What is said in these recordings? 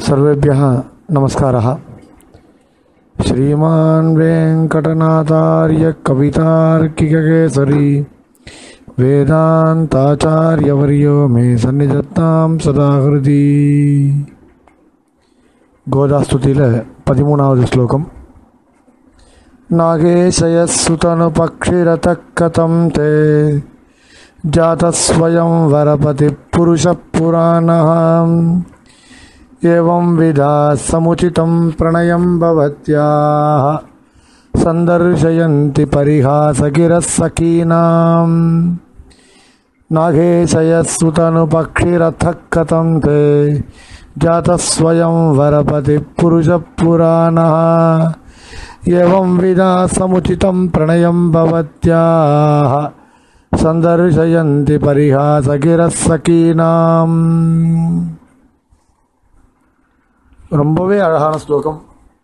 सर्वेभ्यः नमस्कारः श्रीमान् वेङ्कटनाथार्य कवितार्किककेसरी वेदान्ताचार्यवर्यो मे सन्निधत्तां सदा हृदि கோதாஸ்துதியில் பதிமூணாவது ஸ்லோகம் नागेशयस्सुतनुपक्षिरतः कथं ते जातस्वयं वरपतिपुरुषः पुराणः एवं विधा समुचितं प्रणयं भवत्याः सन्दर्शयन्ति परिहासगिरः सखीनाम् नागेशयस्सुतनुपक्षिरथः कथं ते जातस्वयं वरपतिपुरुषः पुराणः एवं विधा समुचितं प्रणयं भवत्याः सन्दर्शयन्ति परिहासगिरः सखीनाम् ரொம்பவே அழகான ஸ்லோகம்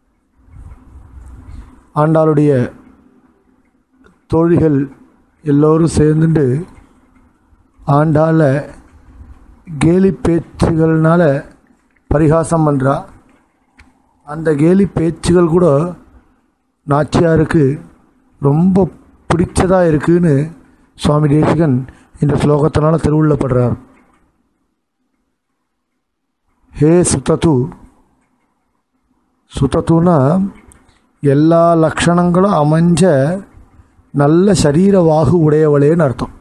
ஆண்டாளுடைய தோழிகள் எல்லோரும் சேர்ந்துட்டு ஆண்டாள கேலி பேச்சுகள்னால பரிகாசம் பண்ணுறா அந்த கேலி பேச்சுகள் கூட நாச்சியாருக்கு ரொம்ப பிடிச்சதாக இருக்குன்னு சுவாமி தேசிகன் இந்த ஸ்லோகத்தினால திருவுள்ளப்படுறார் ஹே சுத்தத்து சுத்தத்துனா எல்லா லக்ஷணங்களும் அமைஞ்ச நல்ல சரீர வாகு உடையவளேன்னு அர்த்தம்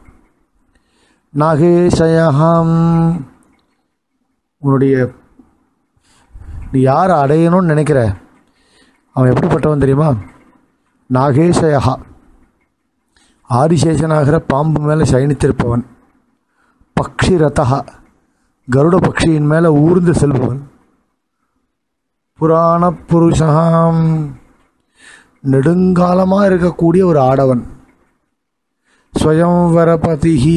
நாகேஷயம் உன்னுடைய நீ யாரை அடையணும்னு நினைக்கிற அவன் எப்படிப்பட்டவன் தெரியுமா நாகேஷயா ஆதிசேஷனாகிற பாம்பு மேலே சயனித்திருப்பவன் பக்ஷி ரதா கருட பக்ஷியின் மேலே ஊர்ந்து செல்பவன் புராண புருஷாம் நெடுங்காலமாக இருக்கக்கூடிய ஒரு ஆடவன் ஸ்வயம்வரபதிஹி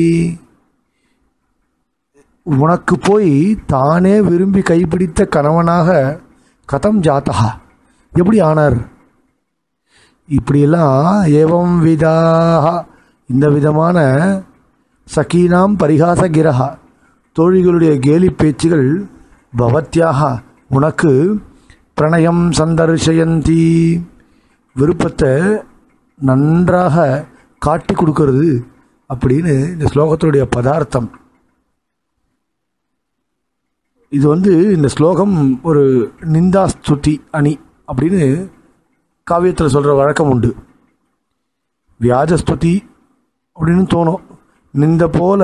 உனக்கு போய் தானே விரும்பி கைப்பிடித்த கணவனாக கதம் ஜாத்தகா எப்படி ஆனார் இப்படியெல்லாம் ஏவம் விதாக இந்த விதமான சகீனாம் பரிகாச கிரகா தோழிகளுடைய கேலி பேச்சுகள் பவத்யாக உனக்கு பிரணயம் சந்தர்ஷயந்தி விருப்பத்தை நன்றாக காட்டி கொடுக்கறது அப்படின்னு இந்த ஸ்லோகத்துடைய பதார்த்தம் இது வந்து இந்த ஸ்லோகம் ஒரு நிந்தா ஸ்துதி அணி அப்படின்னு காவியத்தில் சொல்கிற வழக்கம் உண்டு வியாஜஸ்துதி அப்படின்னு தோணும் நிந்த போல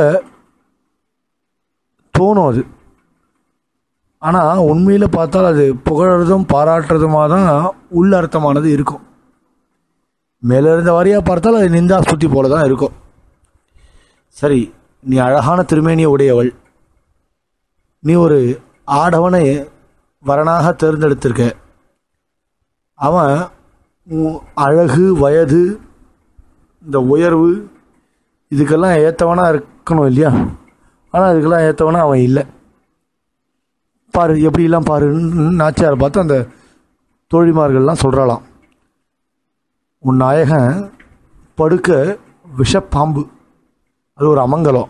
தோணும் அது ஆனால் உண்மையில் பார்த்தால் அது புகழறதும் பாராட்டுறதுமாக தான் உள்ள அர்த்தமானது இருக்கும் மேலே இருந்த வாரியாக பார்த்தால் அது நிந்தா ஸ்துதி போல தான் இருக்கும் சரி நீ அழகான திருமேனிய உடையவள் நீ ஒரு ஆடவனை வரனாக தேர்ந்தெடுத்திருக்க அவன் உன் அழகு வயது இந்த உயர்வு இதுக்கெல்லாம் ஏற்றவனாக இருக்கணும் இல்லையா ஆனால் அதுக்கெல்லாம் ஏற்றவனா அவன் இல்லை பாரு எப்படிலாம் பாருன்னு நாச்சியாரை பார்த்து அந்த தோழிமார்கள்லாம் சொல்கிறாளாம் உன் நாயகன் படுக்க விஷப்பாம்பு அது ஒரு அமங்கலம்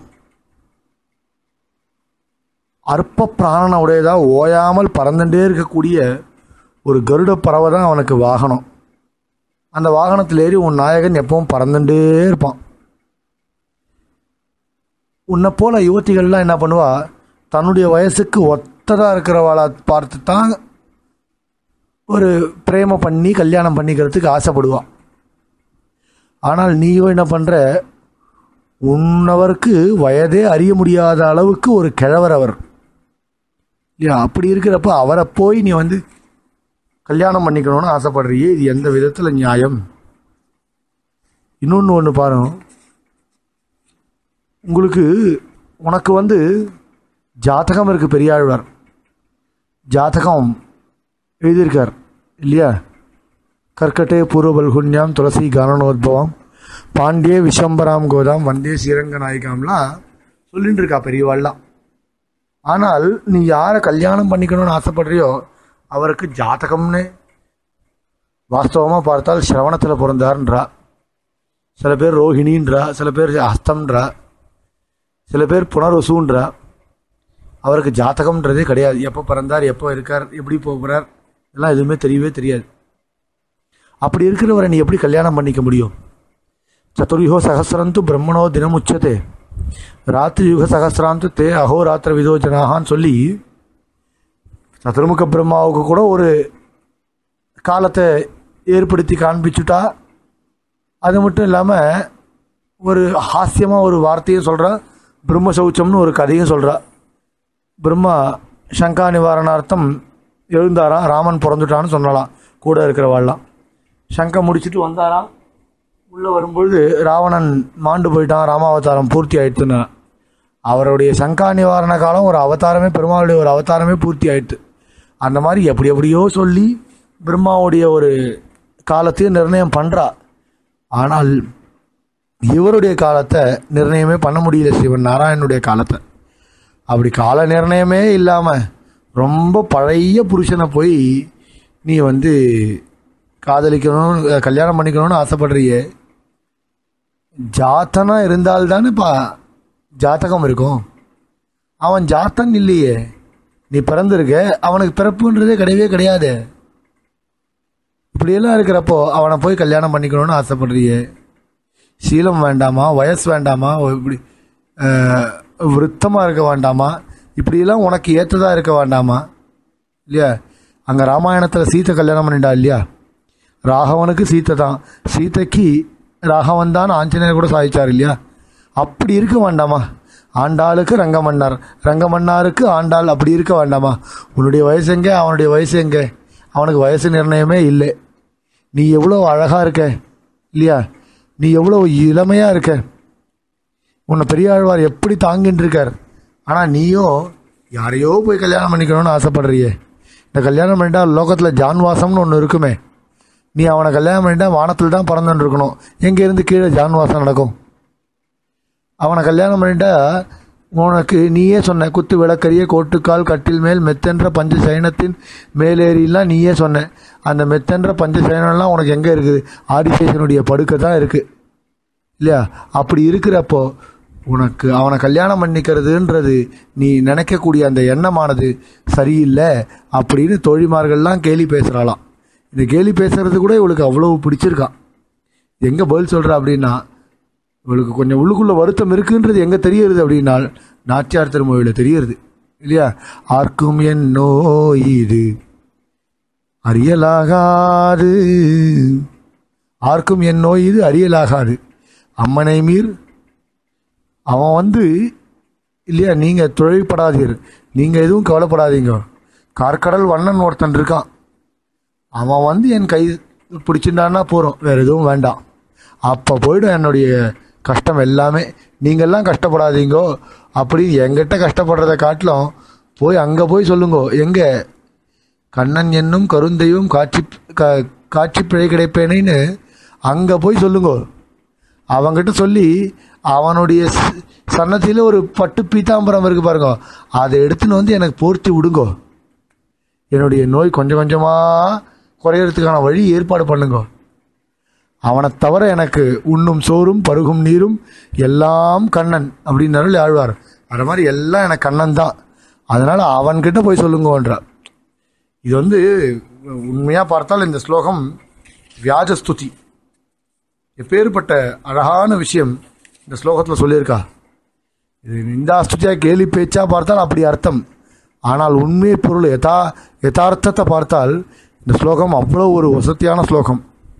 அற்ப பிராணன உடையதா ஓயாமல் பறந்துட்டே இருக்கக்கூடிய ஒரு கருட பறவை தான் அவனுக்கு வாகனம் அந்த வாகனத்தில் ஏறி உன் நாயகன் எப்பவும் பறந்துட்டே இருப்பான் உன்னை போல யுவத்திகள்லாம் என்ன பண்ணுவா தன்னுடைய வயசுக்கு ஒத்ததாக இருக்கிறவாளை பார்த்து தான் ஒரு பிரேம பண்ணி கல்யாணம் பண்ணிக்கிறதுக்கு ஆசைப்படுவான் ஆனால் நீயும் என்ன பண்ணுற உன்னவருக்கு வயதே அறிய முடியாத அளவுக்கு ஒரு கிழவர் அவர் இல்லையா அப்படி இருக்கிறப்ப அவரை போய் நீ வந்து கல்யாணம் பண்ணிக்கணும்னு ஆசைப்படுறியே இது எந்த விதத்தில் நியாயம் இன்னொன்று ஒன்று பாருங்க உங்களுக்கு உனக்கு வந்து ஜாதகம் இருக்குது பெரியாழ்வார் ஜாதகம் எழுதியிருக்கார் இல்லையா கர்க்கட்டே பூர்வபல்குன்யாம் துளசி கானனோத்பவம் பாண்டியே விஸ்வம்பராம் கோதாம் வந்தே ஸ்ரீரங்க நாயகாம்லாம் சொல்லிட்டு இருக்கா பெரியவாள்லாம் ஆனால் நீ யாரை கல்யாணம் பண்ணிக்கணும்னு ஆசைப்படுறியோ அவருக்கு ஜாதகம்னு வாஸ்தவமாக பார்த்தால் சிரவணத்தில் பிறந்தார்ன்றா சில பேர் ரோஹிணின்றா சில பேர் ஹஸ்தம்ன்றா சில பேர் புனர்வசுன்றா அவருக்கு ஜாதகம்ன்றதே கிடையாது எப்போ பிறந்தார் எப்போ இருக்கார் எப்படி போகிறார் எல்லாம் எதுவுமே தெரியவே தெரியாது அப்படி இருக்கிறவரை நீ எப்படி கல்யாணம் பண்ணிக்க முடியும் சதுர்யுக சகசிரந்து பிரம்மணோ தினம் உச்சதே ராத்திரி யுக சகசிராந்து தே அஹோராத்திர விதோ ஜனாகான்னு சொல்லி சதுர்முக பிரம்மாவுக்கு கூட ஒரு காலத்தை ஏற்படுத்தி காண்பிச்சுட்டா அது மட்டும் இல்லாமல் ஒரு ஹாஸ்யமாக ஒரு வார்த்தையும் சொல்கிறா பிரம்ம சௌச்சம்னு ஒரு கதையும் சொல்கிறா பிரம்மா சங்கா நிவாரணார்த்தம் எழுந்தாராம் ராமன் பிறந்துட்டான்னு சொன்னலாம் கூட இருக்கிறவாள்லாம் சங்கை முடிச்சுட்டு வந்தாராம் உள்ளே வரும்பொழுது ராவணன் மாண்டு போயிட்டான் ராமாவதாரம் பூர்த்தி ஆயிடுச்சுன்னு அவருடைய சங்கா நிவாரண காலம் ஒரு அவதாரமே பெருமாளுடைய ஒரு அவதாரமே பூர்த்தி ஆயிடுச்சு அந்த மாதிரி எப்படி எப்படியோ சொல்லி பிரம்மாவுடைய ஒரு காலத்தையும் நிர்ணயம் பண்ணுறா ஆனால் இவருடைய காலத்தை நிர்ணயமே பண்ண முடியல சிவன் நாராயணனுடைய காலத்தை அப்படி கால நிர்ணயமே இல்லாமல் ரொம்ப பழைய புருஷனை போய் நீ வந்து காதலிக்கணும் கல்யாணம் பண்ணிக்கணும்னு ஆசைப்படுறியே ஜாத்தனா இருந்தால்தானேப்பா ஜாத்தகம் இருக்கும் அவன் ஜாத்தன் இல்லையே நீ பிறந்திருக்க அவனுக்கு பிறப்புன்றதே கிடையவே கிடையாது இப்படியெல்லாம் இருக்கிறப்போ அவனை போய் கல்யாணம் பண்ணிக்கணும்னு ஆசைப்படுறியே சீலம் வேண்டாமா வயசு வேண்டாமா இப்படி விருத்தமாக இருக்க வேண்டாமா இப்படியெல்லாம் உனக்கு ஏற்றதாக இருக்க வேண்டாமா இல்லையா அங்கே ராமாயணத்தில் சீத்தை கல்யாணம் பண்ணிட்டா இல்லையா ராகவனுக்கு சீத்தை தான் சீதைக்கு ராகவன் தான் ஆஞ்சநேயர் கூட சாதிச்சார் இல்லையா அப்படி இருக்க வேண்டாமா ஆண்டாளுக்கு ரங்கமன்னார் ரங்கமன்னாருக்கு ஆண்டாள் அப்படி இருக்க வேண்டாமா உன்னுடைய வயசு எங்கே அவனுடைய வயசு எங்கே அவனுக்கு வயசு நிர்ணயமே இல்லை நீ எவ்வளோ அழகாக இருக்க இல்லையா நீ எவ்வளோ இளமையாக இருக்க உன்னை பெரியாழ்வார் எப்படி தாங்கின்னு இருக்கார் ஆனால் நீயும் யாரையோ போய் கல்யாணம் பண்ணிக்கணும்னு ஆசைப்படுறியே இந்த கல்யாணம் பண்ணிட்டா லோகத்தில் ஜான்வாசம்னு ஒன்று இருக்குமே நீ அவனை கல்யாணம் பண்ணிட்டா வானத்தில் தான் பறந்துன்னு இருக்கணும் எங்கேருந்து கீழே ஜான்வாசம் நடக்கும் அவனை கல்யாணம் பண்ணிட்டா உனக்கு நீயே சொன்ன குத்து விளக்கரிய கோட்டுக்கால் கட்டில் மேல் மெத்தென்ற பஞ்ச சயனத்தின் மேலேறிலாம் நீயே சொன்ன அந்த மெத்தென்ற பஞ்ச சயனம்லாம் உனக்கு எங்கே இருக்குது ஆதிசேஷனுடைய படுக்கை தான் இருக்குது இல்லையா அப்படி இருக்கிறப்போ உனக்கு அவனை கல்யாணம் பண்ணிக்கிறதுன்றது நீ நினைக்கக்கூடிய அந்த எண்ணமானது சரியில்லை அப்படின்னு தோழிமார்கள்லாம் கேலி பேசுகிறாளாம் இந்த கேலி பேசுறது கூட இவளுக்கு அவ்வளோ பிடிச்சிருக்கான் எங்கே பதில் சொல்கிறா அப்படின்னா இவளுக்கு கொஞ்சம் உள்ளுக்குள்ள வருத்தம் இருக்குன்றது எங்கே தெரியுறது அப்படின்னா நாச்சியார் திருமொழியில் தெரியுறது இல்லையா ஆர்க்கும் என் நோய் இது அறியலாகாது ஆர்க்கும் என் நோய் இது அறியலாகாது அம்மனை மீர் அவன் வந்து இல்லையா நீங்கள் தொழில்படாதீர் நீங்கள் எதுவும் கவலைப்படாதீங்க கார்க்கடல் வண்ணன் ஒருத்தன் இருக்கான் அவன் வந்து என் கை பிடிச்சிட்டான்னா போகிறோம் வேறு எதுவும் வேண்டாம் அப்போ போய்டும் என்னுடைய கஷ்டம் எல்லாமே நீங்கள்லாம் கஷ்டப்படாதீங்கோ அப்படின்னு எங்கிட்ட கஷ்டப்படுறதை காட்டிலும் போய் அங்கே போய் சொல்லுங்கோ எங்கே கண்ணன் என்னும் கருந்தையும் காட்சி கா காட்சி பிழை கிடைப்பேனேன்னு அங்கே போய் சொல்லுங்கோ அவங்கிட்ட சொல்லி அவனுடைய சன்னத்தியில் ஒரு பட்டு பீத்தாம்பரம் இருக்கு பாருங்க அதை எடுத்துன்னு வந்து எனக்கு போர்த்தி விடுங்கோ என்னுடைய நோய் கொஞ்சம் கொஞ்சமாக குறையறதுக்கான வழி ஏற்பாடு பண்ணுங்க அவனை தவிர எனக்கு உண்ணும் சோறும் பருகும் நீரும் எல்லாம் கண்ணன் அப்படின்னு ஆழ்வார் அது மாதிரி எல்லாம் எனக்கு கண்ணன் தான் அதனால் அவன்கிட்ட போய் சொல்லுங்கன்றார் இது வந்து உண்மையாக பார்த்தால் இந்த ஸ்லோகம் வியாஜஸ்துதி எப்பேற்பட்ட அழகான விஷயம் இந்த ஸ்லோகத்தில் சொல்லியிருக்கா இது இந்த ஸ்துதியாக கேலி பேச்சா பார்த்தால் அப்படி அர்த்தம் ஆனால் உண்மை பொருள் யதா யதார்த்தத்தை பார்த்தால் இந்த ஸ்லோகம் அவ்வளோ ஒரு வசதியான ஸ்லோகம்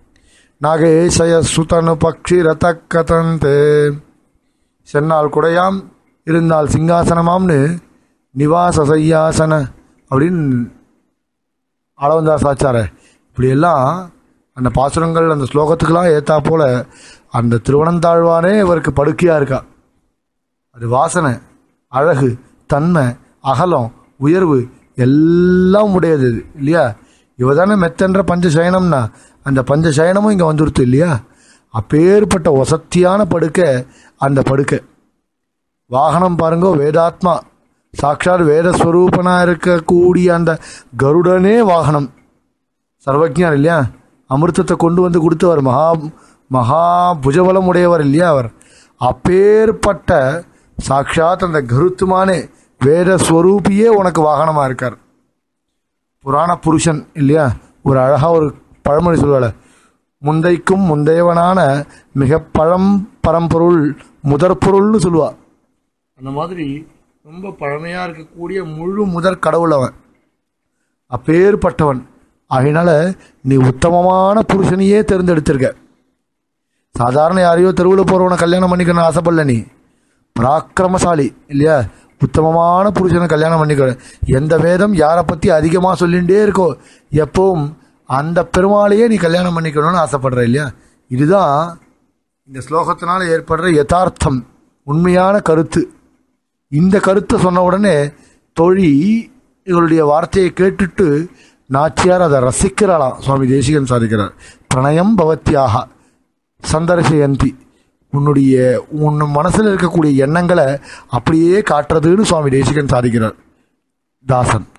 நாகேசய சுதனு பக்ஷி ரத கதந்தே சென்னால் குடையாம் இருந்தால் சிங்காசனமாம்னு நிவாச சையாசன அப்படின்னு அளவந்தாஸ் ஆச்சார இப்படியெல்லாம் அந்த பாசுரங்கள் அந்த ஸ்லோகத்துக்கெல்லாம் ஏற்றா போல அந்த திருவனந்தாழ்வானே இவருக்கு படுக்கையாக இருக்கா அது வாசனை அழகு தன்மை அகலம் உயர்வு எல்லாம் உடையது இல்லையா இவ தானே மெத்தன்ற பஞ்ச சயனம்னா அந்த பஞ்ச சயனமும் இங்கே வந்துடுத்து இல்லையா அப்பேற்பட்ட வசத்தியான படுக்கை அந்த படுக்கை வாகனம் பாருங்க வேதாத்மா சாட்சாத் வேதஸ்வரூபனாக இருக்கக்கூடிய அந்த கருடனே வாகனம் சர்வஜார் இல்லையா அமிர்தத்தை கொண்டு வந்து கொடுத்தவர் மகா மகா புஜபலம் உடையவர் இல்லையா அவர் அப்பேற்பட்ட சாட்சாத் அந்த கருத்துமானே வேத ஸ்வரூபியே உனக்கு வாகனமாக இருக்கார் புராண புருஷன் இல்லையா ஒரு அழகா ஒரு பழமொழி சொல்லுவாள் முந்தைக்கும் முந்தையவனான மிக பழம் பரம்பொருள் முதற் பொருள்னு சொல்லுவா அந்த மாதிரி ரொம்ப பழமையா இருக்கக்கூடிய முழு முதற் கடவுள் அவன் அப்பேற்பட்டவன் அதனால நீ உத்தமமான புருஷனையே தேர்ந்தெடுத்திருக்க சாதாரண யாரையோ தெருவில் போறவனை கல்யாணம் பண்ணிக்கணும் ஆசைப்படல நீ பராக்கிரமசாலி இல்லையா உத்தமமான புருஷனை கல்யாணம் பண்ணிக்க எந்த வேதம் யாரை பற்றி அதிகமாக சொல்லிகிட்டே இருக்கோ எப்பவும் அந்த பெருமாளையே நீ கல்யாணம் பண்ணிக்கணும்னு ஆசைப்படுற இல்லையா இதுதான் இந்த ஸ்லோகத்தினால ஏற்படுற யதார்த்தம் உண்மையான கருத்து இந்த கருத்தை சொன்ன உடனே தோழி இவருடைய வார்த்தையை கேட்டுட்டு நாச்சியார் அதை ரசிக்கிறாளாம் சுவாமி தேசிகன் சாதிக்கிறார் பிரணயம் பவத்தியாக சந்தர்ஷயந்தி உன்னுடைய உன் மனசில் இருக்கக்கூடிய எண்ணங்களை அப்படியே காட்டுறதுன்னு சுவாமி தேசிகன் சாதிக்கிறார் தாசன்